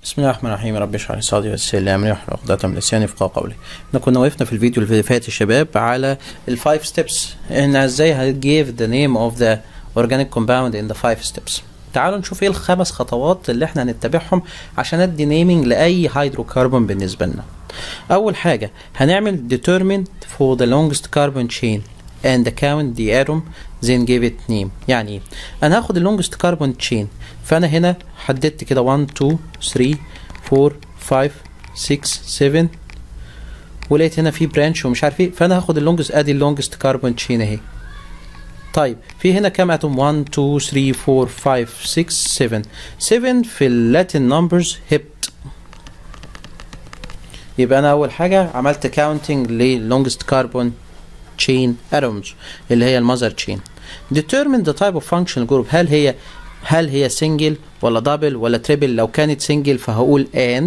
بسم الله الرحمن الرحيم رب اشرح لي صدري ويسر لي امري واحلل عقدة من لساني يفقهوا قولي. احنا كنا وقفنا في الفيديو اللي فات يا شباب على الفايف ستيبس ان ازاي هتجيف ذا نيم اوف ذا اورجانيك كومباوند ان ذا فايف ستيبس. تعالوا نشوف ايه الخمس خطوات اللي احنا هنتبعهم عشان ادي نيمينج لاي هيدروكربون بالنسبه لنا. اول حاجه هنعمل determine for the longest carbon chain and count the atom then give it name يعني ايه انا هاخد اللونجست كاربون تشين فانا هنا حددت كده 1 2 3 4 5 6 7 ولقيت هنا في برانش ومش عارف ايه فانا هاخد اللونجست ادي اللونجست كاربون تشين اهي طيب في هنا كام اتوم 1 2 3 4 5 6 7 7 في اللاتين نمبرز هبت يبقى انا اول حاجه عملت كاونتنج للونجست كاربون chain atoms اللي هي المذر chain determine the type of functional group هل هي هل هي single ولا double ولا triple لو كانت single فهقول an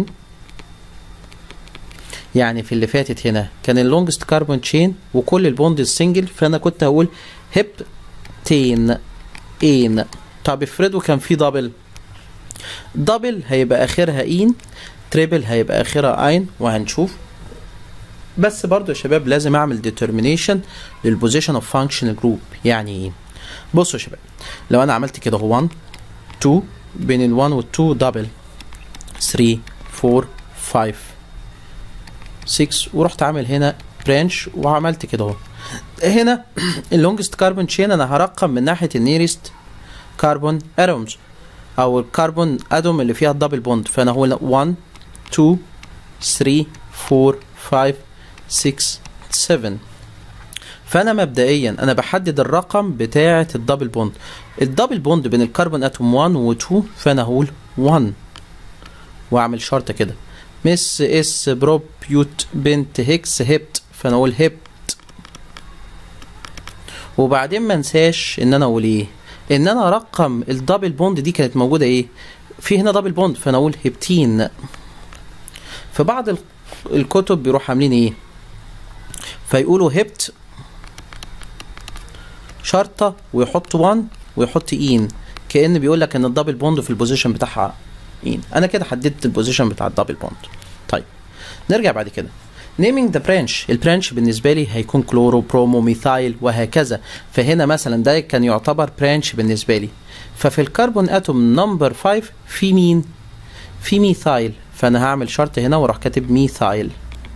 يعني في اللي فاتت هنا كان اللونجست كاربون تشين وكل البوند سنجل فانا كنت هقول هبتين ان طب افرضوا كان في دبل دبل هيبقى اخرها ان تريبل هيبقى اخرها اين وهنشوف بس برضو يا شباب لازم اعمل determination للبوزيشن اوف فانكشنال جروب يعني ايه بصوا يا شباب لو انا عملت كده 1 2 بين ال 1 وال 2 دبل 3 4 5 6 ورحت عامل هنا برانش وعملت كده اهو هنا اللونجست كاربون تشين انا هرقم من ناحيه النيرست كاربون اتومز او الكربون اتوم اللي فيها الدبل بوند فانا هو 1 2 3 4 5 6 7 فانا مبدئيا انا بحدد الرقم بتاعه الدبل بوند الدبل بوند بين الكربون اتوم 1 و 2 فانا هقول 1 واعمل شرطه كده مس اس بروب بيوت بنت هيكس هبت فانا اقول هبت وبعدين ما انساش ان انا اقول ايه ان انا ارقم الدبل بوند دي كانت موجوده ايه في هنا دبل بوند فانا اقول هبتين في بعض الكتب بيروح عاملين ايه فيقولوا هبت شرطه ويحط 1 ويحط ان كان بيقول لك ان الدبل بوند في البوزيشن بتاعها ان انا كده حددت البوزيشن بتاع الدبل بوند طيب نرجع بعد كده نيمينج ذا برانش البرانش بالنسبه لي هيكون كلورو برومو ميثايل وهكذا فهنا مثلا ده كان يعتبر برانش بالنسبه لي ففي الكربون اتوم نمبر 5 في مين في ميثايل فانا هعمل شرط هنا واروح كاتب ميثايل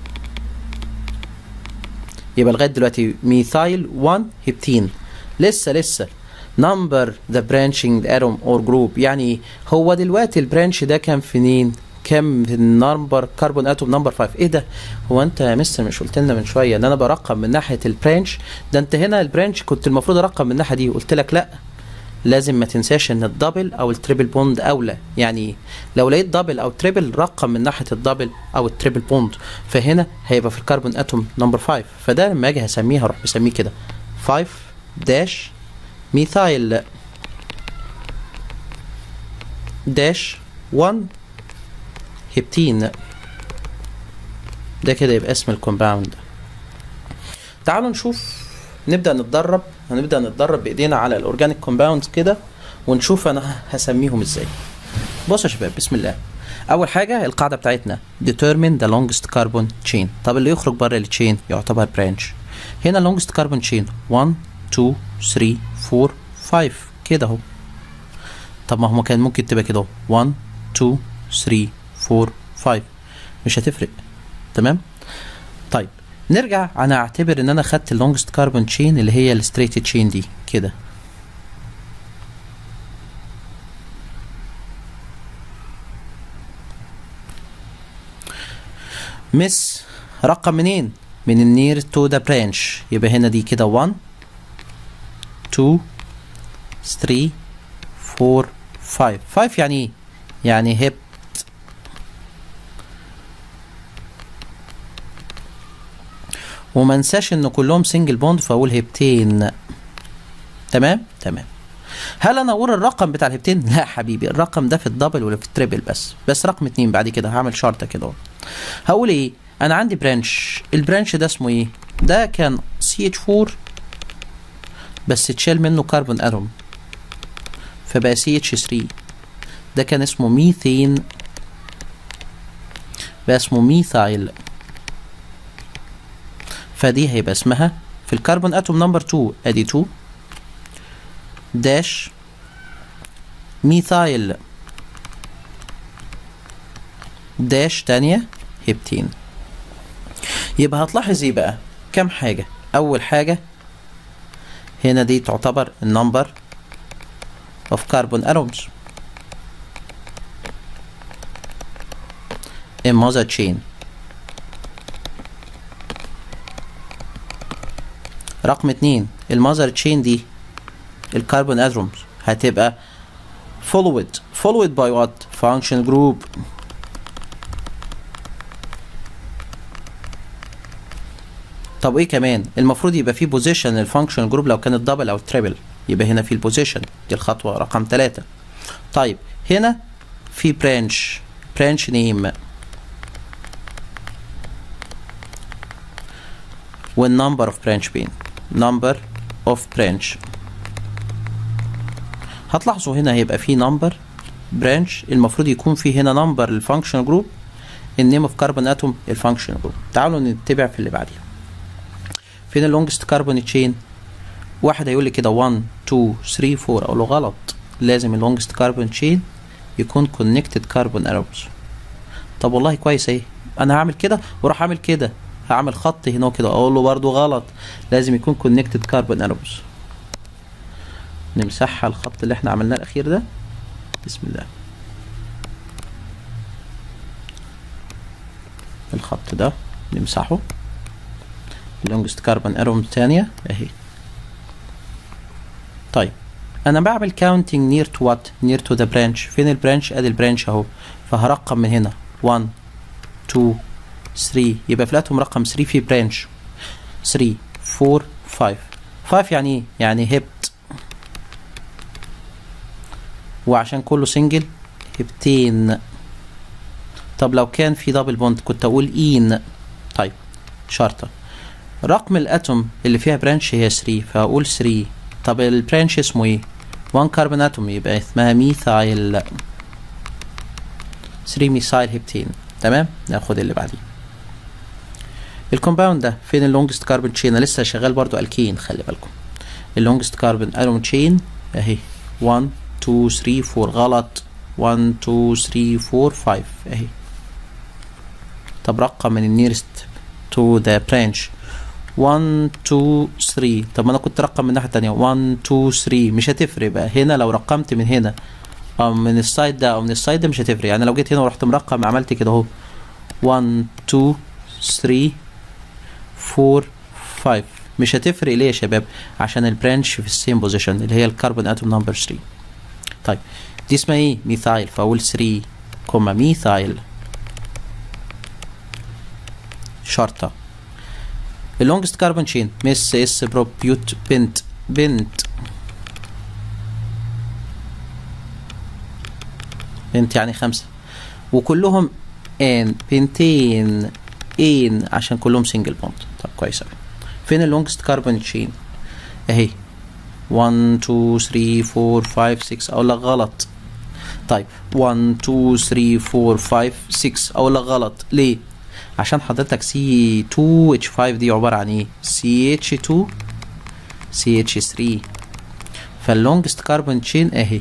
يبقى لغايه دلوقتي ميثايل 1 هبتين لسه لسه نمبر ذا برانشنج اتوم اور جروب يعني هو دلوقتي البرانش ده كان فين كام في النمبر كربون اتوم نمبر 5 ايه ده هو انت يا مستر مش قلت لنا من شويه ان انا برقم من ناحيه البرانش ده انت هنا البرانش كنت المفروض ارقم من الناحيه دي قلت لك لا لازم ما تنساش ان الدبل او التريبل بوند اولى يعني لو لقيت دبل او تريبل رقم من ناحيه الدبل او التريبل بوند فهنا هيبقى في الكربون اتوم نمبر 5 فده لما اجي هسميه هروح مسميه كده 5 داش ميثايل داش 1 هبتين ده كده يبقى اسم الكومباوند تعالوا نشوف نبدا نتدرب هنبدا نتدرب بايدينا على الاورجانيك كومباوندز كده ونشوف انا هسميهم ازاي بصوا يا شباب بسم الله اول حاجه القاعده بتاعتنا determine the longest carbon chain طب اللي يخرج بره التشين يعتبر برانش هنا longest carbon chain 1 2 3 4 5 كده اهو طب ما هو كان ممكن تبقى كده 1 2 3 4 5 مش هتفرق تمام طيب نرجع انا اعتبر ان انا خدت اللونجست كاربون تشين اللي هي الستريت تشين دي كده مس رقم منين من النير تو ذا برانش يبقى هنا دي كده 1 2 3 4 5 5 يعني ايه يعني هب وما انساش ان كلهم سنجل بوند فاقول هبتين تمام تمام هل انا اقول الرقم بتاع الهبتين لا حبيبي الرقم ده في الدبل ولا في التريبل بس بس رقم اتنين بعد كده هعمل شرطه كده اهو هقول ايه انا عندي برانش البرانش ده اسمه ايه ده كان سي اتش 4 بس اتشال منه كربون اتوم فبقى سي اتش 3 ده كان اسمه ميثين بقى اسمه ميثايل فدي هيبقى اسمها في الكربون اتوم نمبر 2 ادي 2 داش ميثايل داش تانية هيبتين يبقى هتلاحظ ايه بقى كام حاجة اول حاجة هنا دي تعتبر النمبر of carbon atoms in mother chain رقم اتنين المذر تشين دي الكربون اتومز هتبقى followed followed by what function group طب ايه كمان المفروض يبقى في بوزيشن الفانكشن جروب لو كانت دبل او تريبل يبقى هنا في البوزيشن دي الخطوه رقم ثلاثة طيب هنا في برانش برانش نيم والنمبر اوف برانش بين نمبر اوف برانش هتلاحظوا هنا هيبقى في نمبر برانش المفروض يكون في هنا نمبر الفانكشن جروب النيم اوف كربون اتوم الفانكشن جروب تعالوا نتبع في اللي بعديه فين اللونجست كربون تشين واحد هيقول لي كده 1 2 3 4 اقول له غلط لازم اللونجست كربون تشين يكون كونكتد كربون اتومز طب والله كويس اهي انا هعمل كده واروح اعمل كده هعمل خط هنا كده اقول له برضو غلط لازم يكون كونكتد كربون اتومز نمسحها الخط اللي احنا عملناه الاخير ده بسم الله الخط ده نمسحه اللونجست كربون اتوم تانية اهي طيب انا بعمل كاونتنج نير تو وات نير تو ذا برانش فين البرانش ادي البرانش اهو فهرقم من هنا 1 2 3 يبقى في الاتوم رقم 3 في برانش 3 4 5 5 يعني ايه يعني هبت وعشان كله سنجل هبتين طب لو كان في دبل بوند كنت اقول اين طيب شرطه رقم الاتوم اللي فيها برانش هي 3 فاقول 3 طب البرانش اسمه ايه 1 كربون اتوم يبقى اسمها ميثايل 3 ميثايل هيبتين تمام ناخد اللي بعديه الكومباوند ده فين اللونجست كاربون تشين انا لسه شغال برضو الكين خلي بالكم اللونجست كاربون اتوم تشين اهي 1 2 3 4 غلط 1 2 3 4 5 اهي طب رقم من النيرست تو ذا برانش 1 2 3 طب ما انا كنت رقم من الناحيه التانية 1 2 3 مش هتفرق بقى هنا لو رقمت من هنا او من السايد ده او من السايد ده مش هتفرق يعني لو جيت هنا ورحت مرقم عملت كده اهو 1 2 3 4 5 مش هتفرق ليه يا شباب عشان البرانش في السيم بوزيشن اللي هي الكربون اتوم نمبر 3 طيب دي اسمها ايه ميثايل فاقول 3 كوما ميثايل شرطه اللونجست كاربون تشين مس اس بروبيوت بنت بنت بنت يعني خمسة وكلهم ان بنتين ان عشان كلهم سنجل بوند طب كويس اوي فين اللونجست كاربون تشين اهي 1 2 3 4 5 6 اقول لك غلط طيب 1 2 3 4 5 6 اقول لك غلط ليه عشان حضرتك سي 2 اتش 5 دي عباره عن ايه سي اتش 2 سي اتش 3 فاللونجست كاربون تشين اهي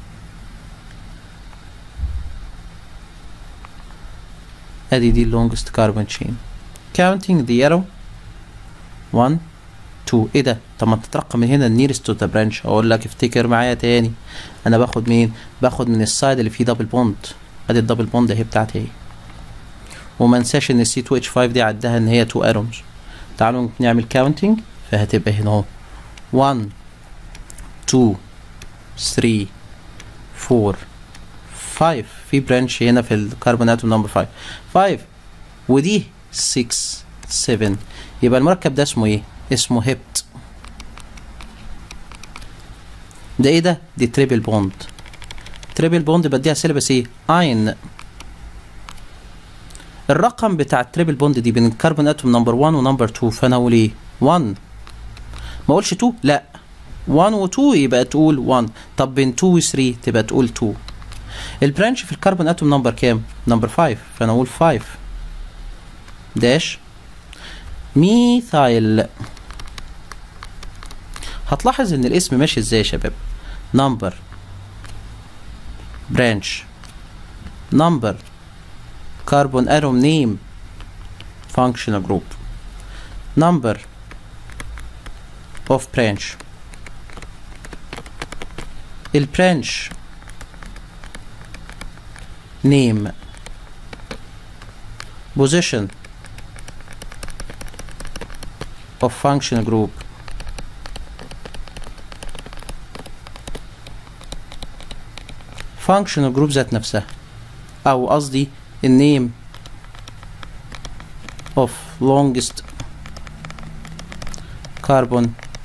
ادي دي اللونجست كاربون تشين counting the arrow 1 2 ايه ده طب ما تترقم من هنا النيرست تو ذا برانش اقول لك افتكر معايا تاني انا باخد مين باخد من السايد اللي فيه دبل بوند ادي الدبل بوند اهي بتاعتي اهي وما انساش ان السي 2 اتش 5 دي عدها ان هي 2 اتومز تعالوا نعمل كاونتنج فهتبقى هنا اهو 1 2 3 4 5 في برانش هنا في الكربون اتوم نمبر 5 5 ودي 6 7 يبقى المركب ده اسمه ايه اسمه هيبت ده ايه ده دي تريبل بوند تريبل بوند بديها سيلبس ايه اين الرقم بتاع التريبل بوند دي بين الكربون اتوم نمبر 1 ونمبر 2 فانا اقول ايه 1 ما اقولش 2 لا 1 و 2 يبقى تقول 1 طب بين 2 و 3 تبقى تقول 2 البرانش في الكربون اتوم نمبر كام نمبر 5 فانا اقول 5 داش ميثايل هتلاحظ ان الاسم ماشي ازاي يا شباب نمبر برانش نمبر كربون اتوم نيم functional group number of branch البرانش name position of functional group functional group ذات نفسها او قصدي النيم of longest carbon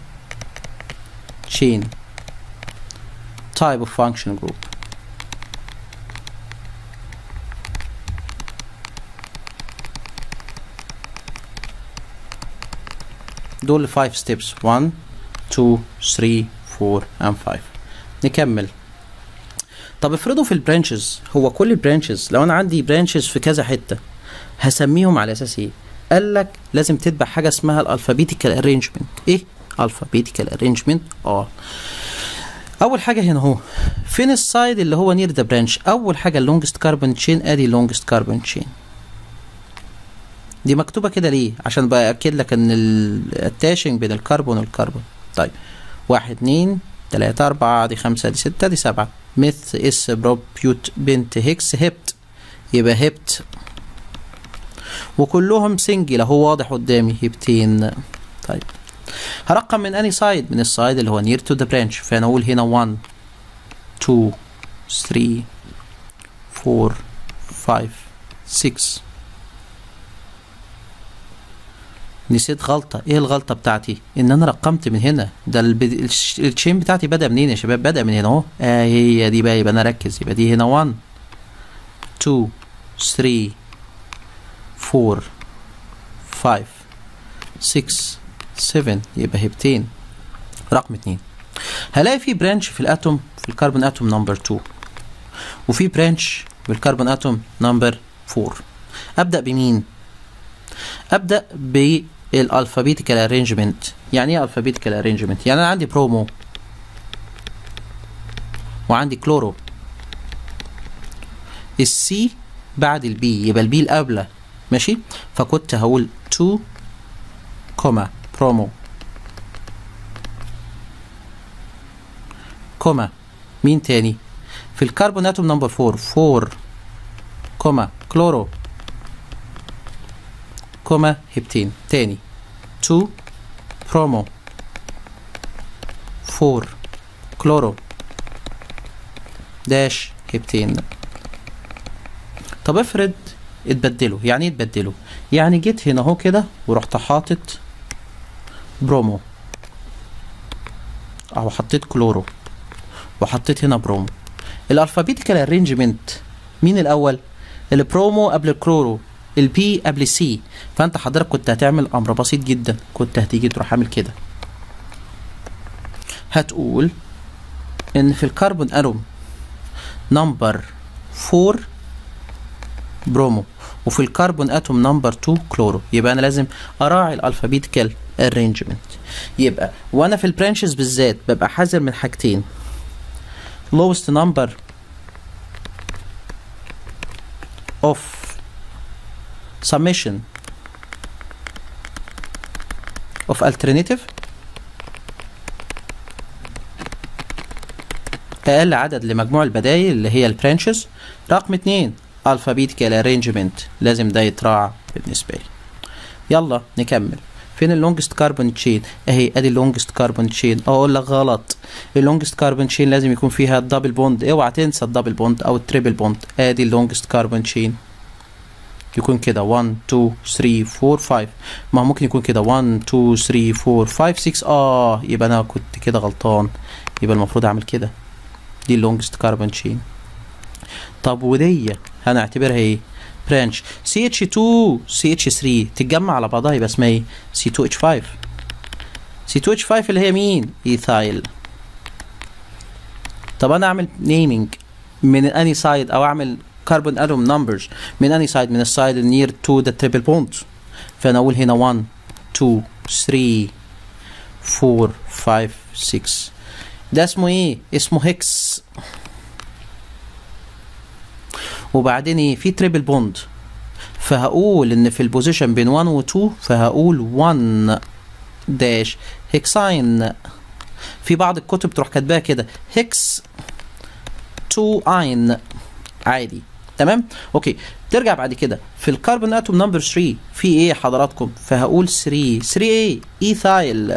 chain type of functional group دول 5 steps 1 2 3 4 and 5 نكمل طب افرضوا في البرانشز هو كل البرانشز لو انا عندي برانشز في كذا حته هسميهم على اساس ايه قال لك لازم تتبع حاجه اسمها الالفابيتيكال ارينجمنت ايه الفابيتيكال ارينجمنت اه اول حاجه هنا اهو فين السايد اللي هو نير ذا برانش اول حاجه اللونجست كاربون تشين ادي اللونجست كاربون تشين دي مكتوبه كده ليه عشان باكد لك ان الاتاشنج بين الكربون والكربون طيب واحد اتنين تلاتة أربعة دي خمسة دي ستة دي سبعة ميث اس بروب بيوت بنت هيكس هبت يبقى هبت وكلهم سنجل اهو واضح قدامي هبتين طيب هرقم من اني سايد من السايد اللي هو نير تو ذا برانش فانا اقول هنا 1 2 3 4 5 6 نسيت غلطة ايه الغلطة بتاعتي ان انا رقمت من هنا ده الب... الش- التشين بتاعتي بدأ منين يا شباب بدأ من هنا اهو اه هي دي بقى يبقى انا اركز يبقى دي هنا 1 2 3 4 5 6 7 يبقى هبتين رقم اتنين هلاقي في برانش في الاتوم في الكربون اتوم نمبر 2 وفي برانش بالكربون اتوم نمبر 4 ابدا بمين ابدا بالالفابيتيكال ارينجمنت يعني ايه الفابيتيكال ارينجمنت يعني انا عندي برومو وعندي كلورو السي بعد البي يبقى البي القابله ماشي فكنت هقول 2 كوما برومو كوما مين تاني في الكربون اتوم نمبر 4 4 كوما كلورو كوما هبتين تاني 2 برومو 4 كلورو داش هبتين طب افرض اتبدلوا يعني ايه اتبدلوا يعني جيت هنا اهو كده ورحت حاطط برومو او حطيت كلورو وحطيت هنا برومو الالفابيتيكال ارينجمنت مين الاول البرومو قبل الكلورو البي قبل السي فانت حضرتك كنت هتعمل امر بسيط جدا كنت هتيجي تروح عامل كده هتقول ان في الكربون اتوم نمبر 4 برومو وفي الكربون اتوم نمبر 2 كلورو يبقى انا لازم اراعي الالفابيتيكال ارينجمنت يبقى وانا في البرانشز بالذات ببقى حذر من حاجتين lowest number of summation of alternative اقل عدد لمجموع البدايل اللي هي البرانشز رقم اتنين alphabetical arrangement لازم ده يتراعى بالنسبه لي يلا نكمل فين اللونجست كاربون تشين اهي ادي اللونجست كاربون تشين اقول لك غلط اللونجست كاربون تشين لازم يكون فيها الدبل بوند اوعى تنسى الدبل بوند او التريبل بوند ادي اللونجست كاربون تشين يكون كده 1 2 3 4 5 ما هو ممكن يكون كده 1 2 3 4 5 6 اه يبقى انا كنت كده غلطان يبقى المفروض اعمل كده دي اللونجست كاربون تشين طب ودي هنعتبرها ايه برانش سي اتش 2 سي اتش 3 تتجمع على بعضها يبقى اسمها ايه سي 2 اتش 5 سي 2 اتش 5 اللي هي مين ايثايل طب انا اعمل نيمينج من اني سايد او اعمل كربون اتوم نمبرز من اني سايد من السايد النير تو ذا تريبل بوند فانا اقول هنا 1 2 3 4 5 6 ده اسمه ايه اسمه هيكس وبعدين ايه في تريبل بوند فهقول ان في البوزيشن بين 1 و 2 فهقول 1 داش هيكساين في بعض الكتب تروح كاتباها كده هيكس 2 اين عادي تمام اوكي ترجع بعد كده في الكربون اتوم نمبر 3 في ايه حضراتكم فهقول 3 3 ايه ايثايل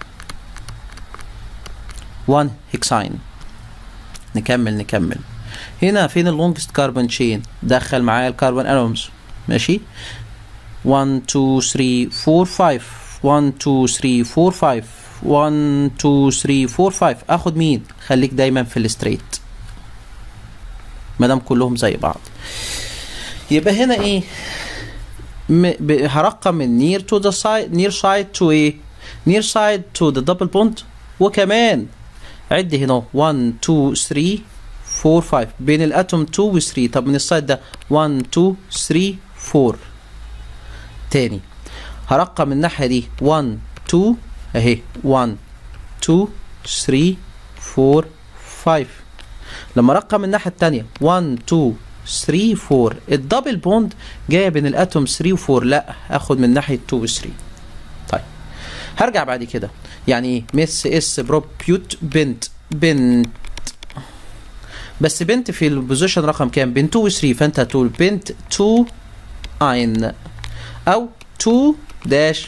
1 هيكساين نكمل نكمل هنا فين اللونجست كاربون تشين دخل معايا الكربون اتومز ماشي 1 2 3 4 5 1 2 3 4 5 1 2 3 4 5 اخد مين خليك دايما في الستريت ما دام كلهم زي بعض يبقى هنا ايه م... ب... هرقم من near to the side near side to ايه near side to the double bond وكمان عد هنا 1 2 3 4 5 بين الاتوم 2 و 3 طب من السايد ده 1 2 3 4 تاني هرقم من الناحيه دي 1 2 اهي 1 2 3 4 5 لما ارقم من الناحيه الثانيه 1 2 3 4 الدبل بوند جايه بين الاتوم 3 و 4 لا اخد من ناحيه 2 و 3 طيب هرجع بعد كده يعني ايه مس اس بروبيوت بنت بنت بس بنت في البوزيشن رقم كام بين 2 و 3 فانت هتقول بنت 2 اين او 2 داش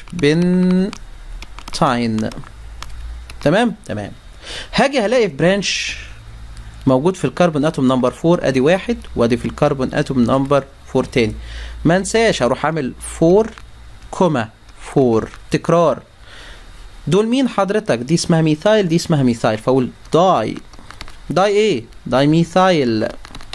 بنتاين تمام تمام هاجي هلاقي في برانش موجود في الكربون اتوم نمبر 4 ادي واحد وادي في الكربون اتوم نمبر 4 تاني ما انساش اروح اعمل 4 كوما 4 تكرار دول مين حضرتك دي اسمها ميثايل دي اسمها ميثايل فاقول داي داي ايه داي ميثايل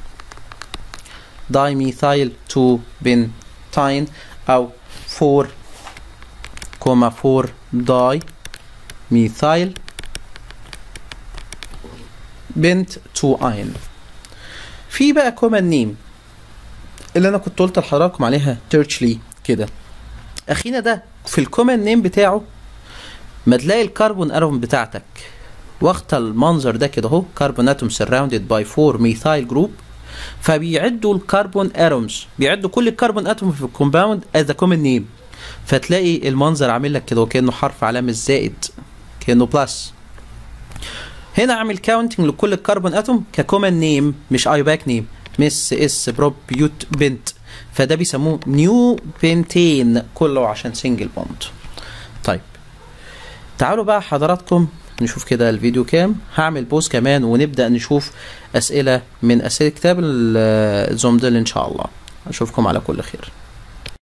داي ميثايل 2 بنتاين او 4 كوما 4 داي ميثايل بنت 2 اين في بقى كومن نيم اللي انا كنت قلت لحضراتكم عليها تيرشلي كده اخينا ده في الكومن نيم بتاعه ما تلاقي الكربون اتوم بتاعتك واخدة المنظر ده كده اهو كربون اتوم سراوندد باي 4 ميثايل جروب فبيعدوا الكربون اتومز بيعدوا كل الكربون اتوم في الكومباوند از كومن نيم فتلاقي المنظر عامل لك كده وكانه حرف علامه زائد كانه بلس هنا اعمل كاونتنج لكل الكربون اتوم ككومن نيم مش اي باك نيم مس اس بروب بيوت بنت فده بيسموه نيو بنتين كله عشان سنجل بوند طيب تعالوا بقى حضراتكم نشوف كده الفيديو كام هعمل بوز كمان ونبدا نشوف اسئله من اسئله كتاب الزومدل ان شاء الله اشوفكم على كل خير